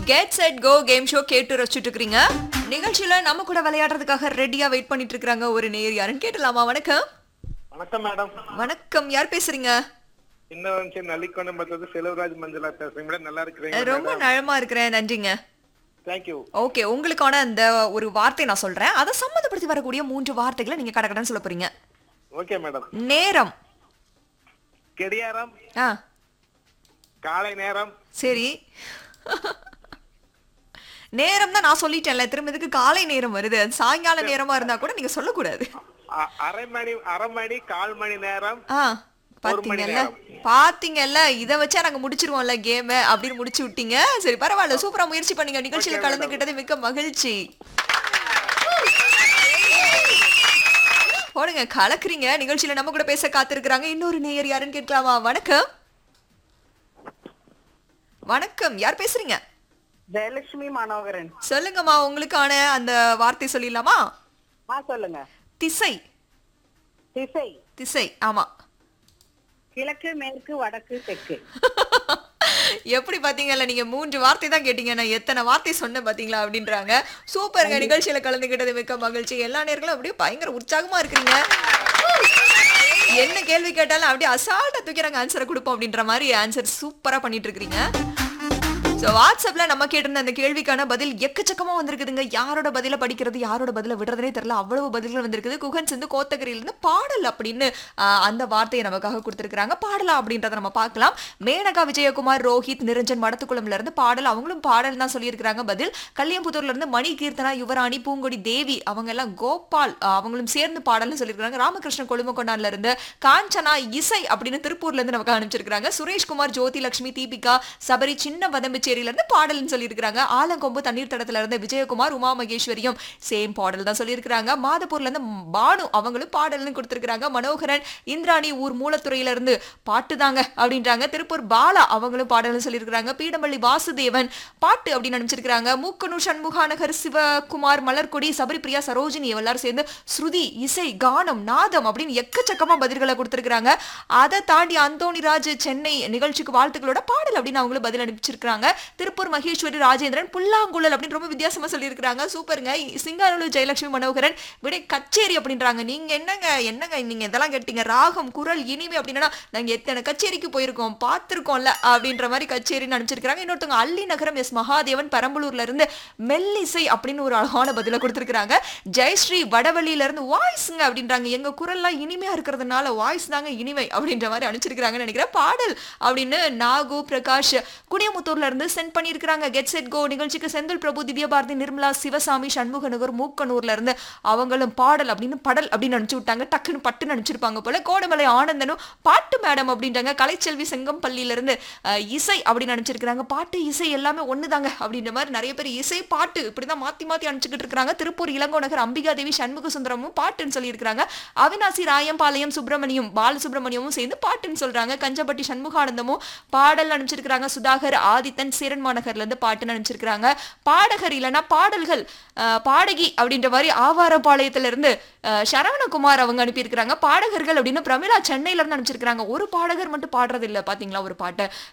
Get set go game show கேட்டு ரசிச்சுட்டு இருக்கிறீங்க நிகழ்ச்சியில நம்ம கூட விளையாடுறதுக்காக ரெடியா வெயிட் பண்ணிட்டு இருக்காங்க ஒரு நேர் யாருன்னு கேட்டலாமா வணக்கம் வணக்கம் மேடம் வணக்கம் யார் பேசுறீங்க சின்ன வயசு நல்லிக்கொண்டு மற்றது செல்வராஜ் மஞ்சளா பேசுறேன் மேடம் நல்லா இருக்கிறீங்க ரொம்ப நலமா இருக்கிறேன் நன்றிங்க தேங்க்யூ ஓகே உங்களுக்கான அந்த ஒரு வார்த்தை நான் சொல்றேன் அதை சம்மந்தப்படுத்தி வரக்கூடிய மூன்று வார்த்தைகளை நீங்க கடகடன்னு சொல்ல போறீங்க ஓகே மேடம் நேரம் கெடியாரம் ஆ காலை நேரம் சரி நேரம் தான் நான் சொல்லிட்டேன்ல திரும்ப இதுக்கு காலை நேரம் வருது அது சாயங்கால நேரமா இருந்தா கூட நீங்க சொல்லக்கூடாது அ- அரை மணி அரை மணி கால் மணி நேரம் ஆ ஒரு மணி பாத்தீங்கல்ல நேரம். பாத்தீங்கல்ல இத வச்சா நாங்க முடிச்சிருவோம்ல கேம் அப்படின்னு முடிச்சு விட்டீங்க சரி பரவாயில்ல சூப்பரா முயற்சி பண்ணீங்க நிகழ்ச்சியில Okay, கலந்துகிட்டது மிக்க மகிழ்ச்சி போடுங்க கலக்குறீங்க நிகழ்ச்சியில நம்ம கூட பேச காத்திருக்கிறாங்க இன்னொரு நேயர் யாருன்னு கேட்கலாமா வணக்கம் வணக்கம் யார் பேசுறீங்க ஜெயலட்சுமி மனோகரன் சொல்லுங்கம்மா உங்களுக்கான அந்த வார்த்தை சொல்லிடலாமா ஆ சொல்லுங்க திசை திசை திசை ஆமா கிழக்கு மேற்கு வடக்கு தெற்கு எப்படி பாத்தீங்கல்ல நீங்க மூன்று வார்த்தை தான் கேட்டீங்க நான் எத்தனை வார்த்தை சொன்னேன் பாத்தீங்களா அப்படின்றாங்க சூப்பருங்க நிகழ்ச்சியில கலந்துகிட்டது மிக்க மகிழ்ச்சி எல்லா நேர்களும் அப்படியே பயங்கர உற்சாகமா இருக்கிறீங்க என்ன கேள்வி கேட்டாலும் அப்படியே அசால்ட்டா தூக்கி நாங்க ஆன்சரை கொடுப்போம் அப்படின்ற மாதிரி ஆன்சர் சூப்பரா பண்ணிட்டு இருக்கிறீங்க ஸோ வாட்ஸ்அப்ல நம்ம கேட்டிருந்த அந்த கேள்விக்கான பதில் எக்கச்சக்கமா வந்திருக்குதுங்க யாரோட பதில படிக்கிறது யாரோட பதில விடுறதுனே தெரியல அவ்வளவு பதில்கள் வந்திருக்குது குகன் சிந்து கோத்தகிரியிலிருந்து பாடல் அப்படின்னு ஆஹ், அந்த வார்த்தையை நமக்காக கொடுத்திருக்காங்க பாடலா அப்படின்றத நம்ம பார்க்கலாம் மேனகா விஜயகுமார் ரோஹித் நிரஞ்சன் மடத்துக்குளம்ல இருந்து பாடல் அவங்களும் பாடல் தான் சொல்லியிருக்கிறாங்க பதில் கல்யாம்புத்தூர்ல இருந்து மணி கீர்த்தனா யுவராணி பூங்கொடி தேவி அவங்க எல்லாம் கோபால் ஆஹ், அவங்களும் சேர்ந்து பாடல்னு சொல்லியிருக்காங்க ராமகிருஷ்ணன் கொழுமக்கொண்டான்ல இருந்து காஞ்சனா இசை அப்படின்னு திருப்பூர்ல இருந்து நமக்கு அனுப்பிச்சிருக்காங்க சுரேஷ்குமார் ஜோதி லட்சுமி தீபிகா சபரி சின்ன வதம்பிச்சேரியில இருந்து பாடல்னு சொல்லியிருக்காங்க ஆலங்கொம்பு தண்ணீர் தடத்துல இருந்து விஜயகுமார் உமா மகேஸ்வரியும் சேம் பாடல் தான் சொல்லியிருக்காங்க மாதப்பூர்ல இருந்து பானு அவங்களும் பாடல்னு கொடுத்திருக்காங்க மனோகரன் இந்திராணி ஊர் மூலத்துறையில இருந்து பாட்டு தாங்க அப்படின்றாங்க திருப்பூர் பாலா அவங்களும் பாடல்னு சொல்லியிருக்காங்க பீடமல்லி வாசுதேவன் பாட்டு அப்படின்னு அனுப்பிச்சிருக்காங்க மூக்கனூர் சண்முகாநகர் சிவகுமார் மலர்கொடி சபரிபிரியா சரோஜினி எல்லாரும் சேர்ந்து ஸ்ருதி இசை கானம் நாதம் அப்படின்னு எக்கச்சக்கமா பதில்களை கொடுத்திருக்காங்க அதை தாண்டி அந்தோணிராஜ் சென்னை நிகழ்ச்சிக்கு வாழ்த்துக்களோட பாடல் அப்படின்னு அவங்களும் பதில் அனுப்பிச்சிருக்காங்க திருப்பூர் மகேஸ்வரி ராஜேந்திரன் புல்லாங்குழல் அப்படின்னு ரொம்ப வித்தியாசமா சொல்லியிருக்காங்க சூப்பருங்க சிங்கானூர் ஜெயலட்சுமி மனோகரன் விடை கச்சேரி அப்படின்றாங்க நீங்க என்னங்க என்னங்க நீங்க இதெல்லாம் கேட்டீங்க ராகம் குரல் இனிமை அப்படின்னா நாங்க எத்தனை கச்சேரிக்கு போயிருக்கோம் பார்த்திருக்கோம்ல அப்படின்ற மாதிரி கச்சேரின்னு அனுப்பிச்சிருக்காங்க இன்னொருத்தவங்க அள்ளி நகரம் எஸ் மகாதேவன் பெரம்பலூர்ல இருந்து மெல்லிசை அப்படின்னு ஒரு அழகான பதில கொடுத்திருக்காங்க ஜெயஸ்ரீ வடவள்ளியில இருந்து வாய்ஸ்ங்க அப்படின்றாங்க எங்க குரல்லாம் இனிமையா இருக்கிறதுனால வாய்ஸ் தாங்க இனிமை அப்படின்ற மாதிரி அனுப்பிச்சிருக்காங்கன்னு நினைக்கிறேன் பாடல் அப்படின்னு நாகு பிரகாஷ் குடியமுத்தூர்ல இருந்து சென்ட் பண்ணியிருக்காங்க கெட் செட் கோ நிகழ்ச்சிக்கு செந்தில் பிரபு திவ்யபாரதி நிர்மலா சிவசாமி சண்முகநகர் மூக்கனூர்ல இருந்து அவங்களும் பாடல் அப்படின்னு படல் அப்படின்னு அனுப்பிச்சு விட்டாங்க டக்குன்னு பட்டுன்னு அனுப்பிச்சிருப்பாங்க போல கோடமலை ஆனந்தனும் பாட்டு மேடம் அப்படின்றாங்க கலைச்செல்வி செங்கம்பள்ளியில இருந்து அஹ், இசை அப்படின்னு அனுப்பிச்சிருக்காங்க பாட்டு இசை எல்லாமே ஒண்ணுதாங்க அப்படின்ற மாதிரி நிறைய பேர் இசை பாட்டு இப்படிதான் மாத்தி மாத்தி அனுப்பிச்சுக்கிட்டு இருக்காங்க திருப்பூர் இளங்கோ நகர் அம்பிகா தேவி சண்முக சுந்தரமும் பாட்டுன்னு சொல்லியிருக்காங்க அவினாசி ராயம்பாளையம் சுப்பிரமணியம் பாலசுப்ரமணியமும் சேர்ந்து பாட்டுன்னு சொல்றாங்க கஞ்சப்பட்டி சண்முகானந்தமும் பாடல் அனுப்பிச்சிருக்காங்க சுதாகர் ஆதித்தன் சீரன் மாநகர்ல இருந்து பாட்டுன்னு அனுப்பிச்சிருக்காங்க பாடகர் இல்லைன்னா பாடல்கள் அஹ், பாடகி அப்படின்ற மாதிரி ஆவாரப்பாளையத்துல இருந்து அஹ், சரவணகுமார் அவங்க அனுப்பியிருக்கிறாங்க பாடகர்கள் அப்படின்னு பிரமிளா சென்னையில இருந்து அனுப்பிச்சிருக்காங்க ஒரு பாடகர் மட்டும் பாடுறது இல்ல பாத்தீங்களா ஒரு பாட்டை